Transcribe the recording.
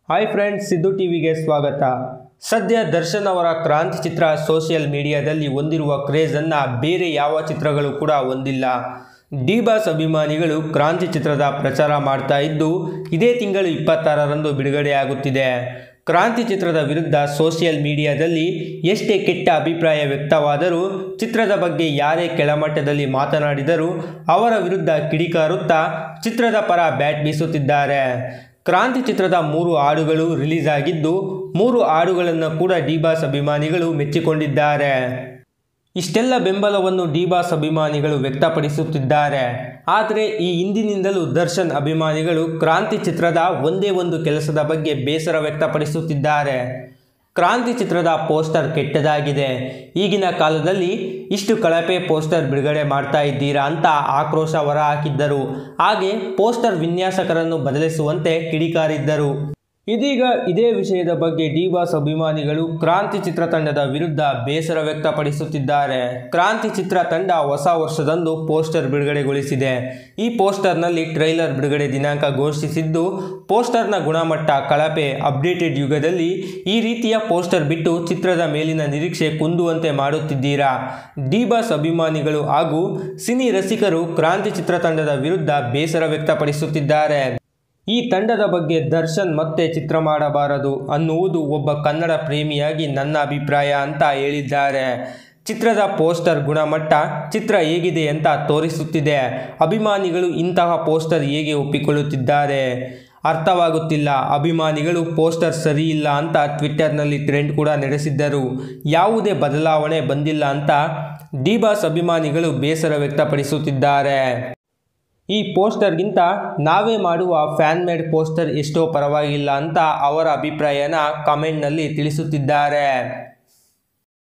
hi friends Siddu ಟಿವಿಗೆ ಸ್ವಾಗತ ಸದ್ಯ ದರ್ಶನ್ ಅವರ ಕ್ರಾಂತಿ ಚಿತ್ರ ಸೋಷಿಯಲ್ ಮೀಡಿಯಾದಲ್ಲಿ ಹೊಂದಿರುವ ಕ್ರೇಜನ್ನು ಬೇರೆ ಯಾವ ಚಿತ್ರಗಳು ಕೂಡ ಹೊಂದಿಲ್ಲ ಡಿ ಬಾಸ್ ಅಭಿಮಾನಿಗಳು ಕ್ರಾಂತಿ ಚಿತ್ರದ ಪ್ರಚಾರ ಮಾಡ್ತಾ ಇದ್ದು ಇದೇ ತಿಂಗಳು ಇಪ್ಪತ್ತಾರರಂದು ಬಿಡುಗಡೆಯಾಗುತ್ತಿದೆ ಕ್ರಾಂತಿ ಚಿತ್ರದ ವಿರುದ್ಧ ಸೋಷಿಯಲ್ ಮೀಡಿಯಾದಲ್ಲಿ ಎಷ್ಟೇ ಕೆಟ್ಟ ಅಭಿಪ್ರಾಯ ವ್ಯಕ್ತವಾದರೂ ಚಿತ್ರದ ಬಗ್ಗೆ ಯಾರೇ ಕೆಳಮಟ್ಟದಲ್ಲಿ ಮಾತನಾಡಿದರೂ ಅವರ ವಿರುದ್ಧ ಕಿಡಿಕಾರುತ್ತಾ ಚಿತ್ರದ ಪರ ಬ್ಯಾಟ್ ಬೀಸುತ್ತಿದ್ದಾರೆ ಕ್ರಾಂತಿ ಚಿತ್ರದ ಮೂರು ಹಾಡುಗಳು ರಿಲೀಸ್ ಆಗಿದ್ದು ಮೂರು ಹಾಡುಗಳನ್ನು ಕೂಡ ಡಿ ಬಾಸ್ ಅಭಿಮಾನಿಗಳು ಮೆಚ್ಚಿಕೊಂಡಿದ್ದಾರೆ ಇಷ್ಟೆಲ್ಲ ಬೆಂಬಲವನ್ನು ಡಿ ಬಾಸ್ ಅಭಿಮಾನಿಗಳು ವ್ಯಕ್ತಪಡಿಸುತ್ತಿದ್ದಾರೆ ಆದರೆ ಈ ಹಿಂದಿನಿಂದಲೂ ದರ್ಶನ್ ಅಭಿಮಾನಿಗಳು ಕ್ರಾಂತಿ ಚಿತ್ರದ ಒಂದೇ ಒಂದು ಕೆಲಸದ ಬಗ್ಗೆ ಬೇಸರ ವ್ಯಕ್ತಪಡಿಸುತ್ತಿದ್ದಾರೆ ಕ್ರಾಂತಿ ಚಿತ್ರದ ಪೋಸ್ಟರ್ ಕೆಟ್ಟದಾಗಿದೆ ಈಗಿನ ಕಾಲದಲ್ಲಿ ಇಷ್ಟು ಕಳಪೆ ಪೋಸ್ಟರ್ ಬಿಡುಗಡೆ ಮಾಡ್ತಾ ಇದ್ದೀರಾ ಅಂತ ಆಕ್ರೋಶ ಹೊರಹಾಕಿದ್ದರು ಹಾಗೆ ಪೋಸ್ಟರ್ ವಿನ್ಯಾಸಕರನ್ನು ಬದಲಿಸುವಂತೆ ಕಿಡಿಕಾರಿದ್ದರು ಇದೀಗ ಇದೇ ವಿಷಯದ ಬಗ್ಗೆ ಡಿ ಬಾಸ್ ಅಭಿಮಾನಿಗಳು ಕ್ರಾಂತಿ ಚಿತ್ರತಂಡದ ವಿರುದ್ಧ ಬೇಸರ ವ್ಯಕ್ತಪಡಿಸುತ್ತಿದ್ದಾರೆ ಕ್ರಾಂತಿ ಚಿತ್ರ ತಂಡ ಹೊಸ ವರ್ಷದಂದು ಪೋಸ್ಟರ್ ಬಿಡುಗಡೆಗೊಳಿಸಿದೆ ಈ ಪೋಸ್ಟರ್ನಲ್ಲಿ ಟ್ರೈಲರ್ ಬಿಡುಗಡೆ ದಿನಾಂಕ ಘೋಷಿಸಿದ್ದು ಪೋಸ್ಟರ್ನ ಗುಣಮಟ್ಟ ಕಳಪೆ ಅಪ್ಡೇಟೆಡ್ ಯುಗದಲ್ಲಿ ಈ ರೀತಿಯ ಪೋಸ್ಟರ್ ಬಿಟ್ಟು ಚಿತ್ರದ ಮೇಲಿನ ನಿರೀಕ್ಷೆ ಕುಂದುವಂತೆ ಮಾಡುತ್ತಿದ್ದೀರಾ ಡಿ ಬಾಸ್ ಅಭಿಮಾನಿಗಳು ಹಾಗೂ ಸಿನಿ ರಸಿಕರು ಕ್ರಾಂತಿ ಚಿತ್ರತಂಡದ ವಿರುದ್ಧ ಬೇಸರ ವ್ಯಕ್ತಪಡಿಸುತ್ತಿದ್ದಾರೆ ಈ ತಂಡದ ಬಗ್ಗೆ ದರ್ಶನ್ ಮತ್ತೆ ಚಿತ್ರ ಮಾಡಬಾರದು ಅನ್ನುವುದು ಒಬ್ಬ ಕನ್ನಡ ಪ್ರೇಮಿಯಾಗಿ ನನ್ನ ಅಭಿಪ್ರಾಯ ಅಂತ ಹೇಳಿದ್ದಾರೆ ಚಿತ್ರದ ಪೋಸ್ಟರ್ ಗುಣಮಟ್ಟ ಚಿತ್ರ ಹೇಗಿದೆ ಅಂತ ತೋರಿಸುತ್ತಿದೆ ಅಭಿಮಾನಿಗಳು ಇಂತಹ ಪೋಸ್ಟರ್ ಹೇಗೆ ಒಪ್ಪಿಕೊಳ್ಳುತ್ತಿದ್ದಾರೆ ಅರ್ಥವಾಗುತ್ತಿಲ್ಲ ಅಭಿಮಾನಿಗಳು ಪೋಸ್ಟರ್ ಸರಿ ಇಲ್ಲ ಅಂತ ಟ್ವಿಟ್ಟರ್ನಲ್ಲಿ ಟ್ರೆಂಡ್ ಕೂಡ ನಡೆಸಿದ್ದರು ಯಾವುದೇ ಬದಲಾವಣೆ ಬಂದಿಲ್ಲ ಅಂತ ಡಿ ಬಾಸ್ ಅಭಿಮಾನಿಗಳು ಬೇಸರ ವ್ಯಕ್ತಪಡಿಸುತ್ತಿದ್ದಾರೆ ಈ ಪೋಸ್ಟರ್ಗಿಂತ ನಾವೇ ಮಾಡುವ ಫ್ಯಾನ್ ಮೇಡ್ ಪೋಸ್ಟರ್ ಎಷ್ಟೋ ಪರವಾಗಿಲ್ಲ ಅಂತ ಅವರ ಅಭಿಪ್ರಾಯನ ಕಮೆಂಟ್ನಲ್ಲಿ ತಿಳಿಸುತ್ತಿದ್ದಾರೆ